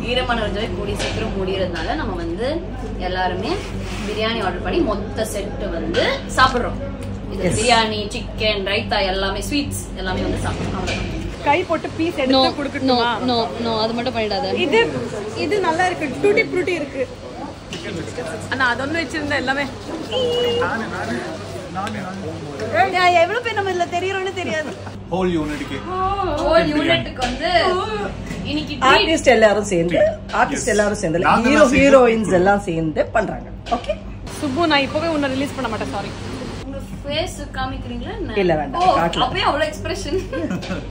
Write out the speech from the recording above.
வீரமணர் Joy கூடி சீக்கிரம் முடியறதுனால நம்ம வந்து எல்லாருமே பிரியாணி ஆர்டர் பண்ணி மொத்த செட்டு வந்து சாப்பிடுறோம் இது Yes. பிரியாணி சிக்கன் ரைத்தா எல்லாமே ஸ்வீட்ஸ் எல்லாமே வந்து சாப்பிடுறோம் அவ்வளவுதான். கை போட்டு பீஸ் நோ எடுத்து நோ கொடுக்கணுமா நோ நோ அது மட்டும் பண்ணிடாத இது இது நல்லா இருக்கு டூட்டி ஃப்ரூட்டி இருக்கு ஆனா அதொன்னு வச்சிருந்தா எல்லாமே ஏய், எவ்வளவு பேர் நம்ம இதுல தெரியறோம்னு தெரியாது ஹோல் யூனிட்க்கு Whole unit-க்கு வந்து இன்னைக்கு treat. ஆர்டிஸ்ட் எல்லாரும் சேர்ந்து ஆர்டிஸ்ட் எல்லாரும் சேர்ந்து நாங்க ஹீரோ தான் சேர்ந்து ஹீரோயின்ஸ் எல்லாம் சேர்ந்து பண்றாங்க ஓகே சுப்பு நான் இப்பவே உன்னை ரிலீஸ் பண்ண மாட்டேன் சாரி உங்க face காமிக்கிறீங்களா என்ன? இல்ல, வேண்டாம். ஓ, காட்டல. அப்பயே அவ்வளவு எக்ஸ்பிரஷன்